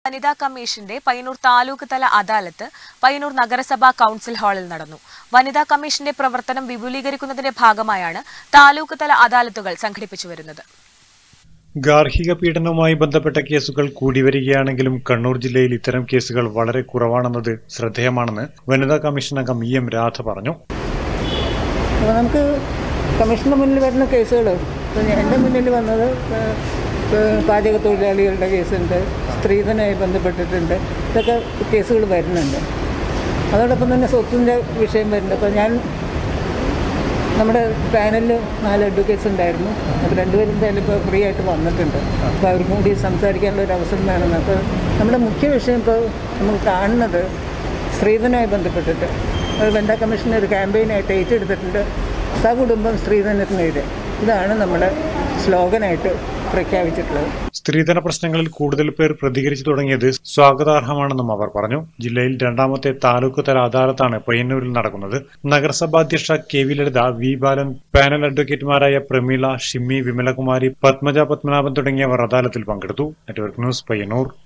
വനിതാ കമ്മീഷന്റെ പയ്യന്നൂർ താലൂക്ക് തല അദാലത്ത് പയ്യന്നൂർ നഗരസഭാ കൌൺസിൽ ഹാളിൽ നടന്നു വനിതാ കമ്മീഷന്റെ പ്രവർത്തനം വിപുലീകരിക്കുന്നതിന്റെ ഭാഗമായാണ് താലൂക്ക് തല അദാലത്തുകൾ സംഘടിപ്പിച്ചു വരുന്നത് ഗാർഹിക പീഡനവുമായി ബന്ധപ്പെട്ട കേസുകൾ കൂടി വരികയാണെങ്കിലും കണ്ണൂർ ജില്ലയിൽ ഇത്തരം കേസുകൾ വളരെ കുറവാണെന്നത് ശ്രദ്ധേയമാണെന്ന് വനിതാ കമ്മീഷൻ അംഗം ഇ എം രാധ പറഞ്ഞു അപ്പോൾ നമുക്ക് കമ്മീഷൻ്റെ മുന്നിൽ വരുന്ന കേസുകൾ ഇപ്പോൾ എൻ്റെ മുന്നിൽ വന്നത് ഏഹ്, ഏഹ്, പാചക തൊഴിലാളികളുടെ കേസുണ്ട് സ്ത്രീധനമായി ബന്ധപ്പെട്ടിട്ടുണ്ട് ഇതൊക്കെ കേസുകൾ വരുന്നുണ്ട് അതോടൊപ്പം തന്നെ സ്വത്തിൻ്റെ വിഷയം വരുന്നുണ്ട് അപ്പോൾ ഞാൻ നമ്മുടെ പാനലിൽ നാല് അഡ്വക്കേറ്റ്സ് ഉണ്ടായിരുന്നു അപ്പോൾ രണ്ടുപേരും എന്തായാലും ഇപ്പോൾ ഫ്രീ ആയിട്ട് വന്നിട്ടുണ്ട് അപ്പോൾ അവർക്കും കൂടി സംസാരിക്കാനുള്ള ഒരു അവസരം വേണമെന്ന് അപ്പോൾ നമ്മുടെ മുഖ്യ വിഷയം ഇപ്പോൾ നമുക്ക് കാണുന്നത് സ്ത്രീധനവുമായി ബന്ധപ്പെട്ടിട്ട് അത് വനിതാ കമ്മീഷൻ ഒരു ക്യാമ്പയിനായിട്ട് ഏറ്റെടുത്തിട്ടുണ്ട് സകുടുംബം സ്ത്രീധനത്തിനെതിരെ ഇതാണ് നമ്മുടെ സ്ലോഗനായിട്ട് പ്രഖ്യാപിച്ചിട്ടുള്ളത് സ്ത്രീധന പ്രശ്നങ്ങളിൽ കൂടുതൽ പേർ പ്രതികരിച്ചു തുടങ്ങിയത് സ്വാഗതാർഹമാണെന്നും അവർ പറഞ്ഞു ജില്ലയിൽ രണ്ടാമത്തെ താലൂക്ക് തല അദാലത്താണ് പയ്യന്നൂരിൽ നടക്കുന്നത് നഗരസഭാ അധ്യക്ഷ K V Lalitha V Balan panel അഡ്വക്കേറ്റുമാരായ പ്രമീള ഷിമ്മി വിമലകുമാരി പത്മജ പത്മനാഭൻ തുടങ്ങിയവർ അദാലത്തിൽ പങ്കെടുത്തു നെറ്റ്വർക്ക് ന്യൂസ് പയ്യന്നൂർ